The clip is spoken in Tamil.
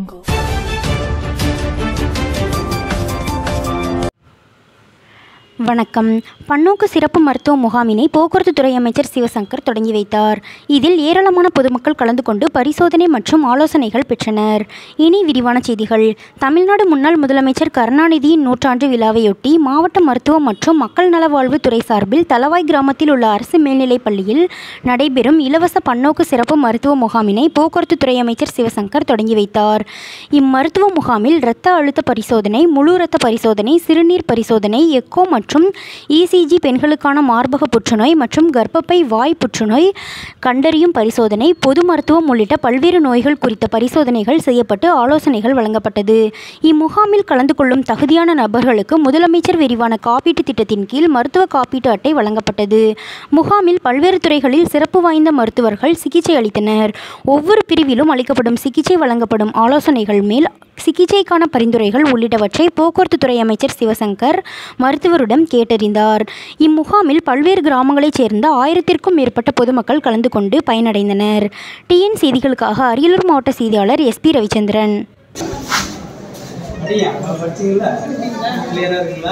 jungle. வணக்கம் பன்னோக்கு சிறப்பு மருத்துவ முகாமினை போக்குவரத்து துறை அமைச்சர் சிவசங்கர் தொடங்கி வைத்தார் இதில் ஏராளமான பொதுமக்கள் கலந்து கொண்டு பரிசோதனை மற்றும் ஆலோசனைகள் பெற்றனர் இனி விரிவான செய்திகள் தமிழ்நாடு முன்னாள் முதலமைச்சர் கருணாநிதியின் நூற்றாண்டு விழாவையொட்டி மாவட்ட மருத்துவ மற்றும் மக்கள் நலவாழ்வு துறை சார்பில் தலவாய் கிராமத்தில் உள்ள அரசு மேல்நிலைப் பள்ளியில் நடைபெறும் இலவச பன்னோக்கு சிறப்பு மருத்துவ முகாமினை போக்குவரத்து துறை அமைச்சர் சிவசங்கர் தொடங்கி வைத்தார் இம்மருத்துவ முகாமில் இரத்த அழுத்த பரிசோதனை முழு இரத்த பரிசோதனை சிறுநீர் பரிசோதனை எக்கோ மற்றும் இசிஜி பெண்களுக்கான மார்பக புற்றுநோய் மற்றும் கர்ப்பப்பை வாய் புற்றுநோய் கண்டறியும் பரிசோதனை பொது மருத்துவம் உள்ளிட்ட பல்வேறு நோய்கள் குறித்த பரிசோதனைகள் செய்யப்பட்டு ஆலோசனைகள் வழங்கப்பட்டது இம்முகாமில் கலந்து கொள்ளும் தகுதியான நபர்களுக்கு முதலமைச்சர் விரிவான காப்பீட்டு திட்டத்தின் கீழ் மருத்துவ காப்பீட்டு அட்டை வழங்கப்பட்டது முகாமில் பல்வேறு துறைகளில் சிறப்பு வாய்ந்த மருத்துவர்கள் சிகிச்சை அளித்தனர் ஒவ்வொரு பிரிவிலும் அளிக்கப்படும் சிகிச்சை வழங்கப்படும் ஆலோசனைகள் மேல் சிகிச்சைக்கான பரிந்துரைகள் உள்ளிட்டவற்றை போக்குவரத்து துறை அமைச்சர் சிவசங்கர் மருத்துவரிடம் கேட்டறிந்தார் இம்முகாமில் பல்வேறு கிராமங்களைச் சேர்ந்த ஆயிரத்திற்கும் மேற்பட்ட பொதுமக்கள் கலந்து கொண்டு பயனடைந்தனர் டிஎன் செய்திகளுக்காக அரியலூர் மாவட்ட செய்தியாளர் எஸ்பி ரவிச்சந்திரன் அடியா படிச்சீங்களா கிளியரா இருக்குங்களா